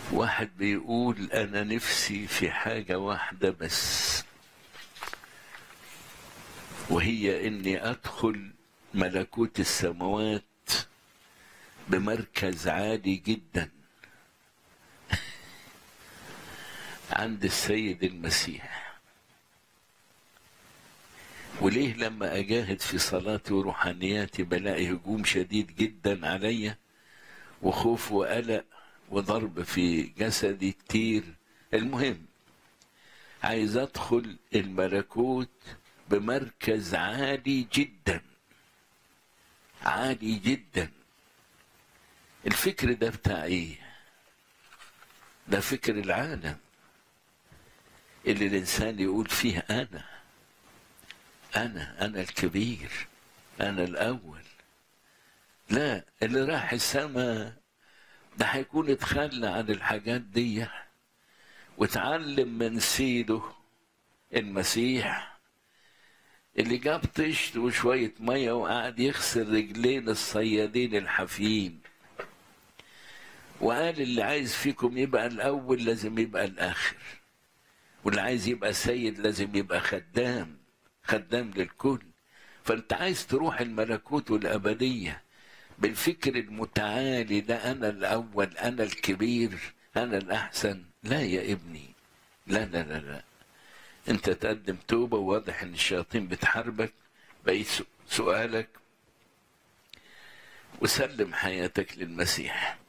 واحد بيقول انا نفسي في حاجه واحده بس وهي اني ادخل ملكوت السماوات بمركز عالي جدا عند السيد المسيح وليه لما اجاهد في صلاتي وروحانياتي بلاقي هجوم شديد جدا عليا وخوف وقلق وضرب في جسدي كتير المهم عايز ادخل الملكوت بمركز عالي جدا عالي جدا الفكر ده بتاع ايه ده فكر العالم اللي الانسان يقول فيه انا انا انا الكبير انا الاول لا اللي راح السماء ده هيكون اتخلى عن الحاجات دي واتعلم من سيده المسيح اللي جاب طشت وشوية مية وقعد يغسل رجلين الصيادين الحافيين وقال اللي عايز فيكم يبقى الأول لازم يبقى الآخر واللي عايز يبقى سيد لازم يبقى خدام خدام للكل فأنت عايز تروح الملكوت والأبدية بالفكر المتعالي ده أنا الأول أنا الكبير أنا الأحسن لا يا ابني لا لا لا لا أنت تقدم توبة وواضح إن الشياطين بتحاربك بقيت سؤالك وسلم حياتك للمسيح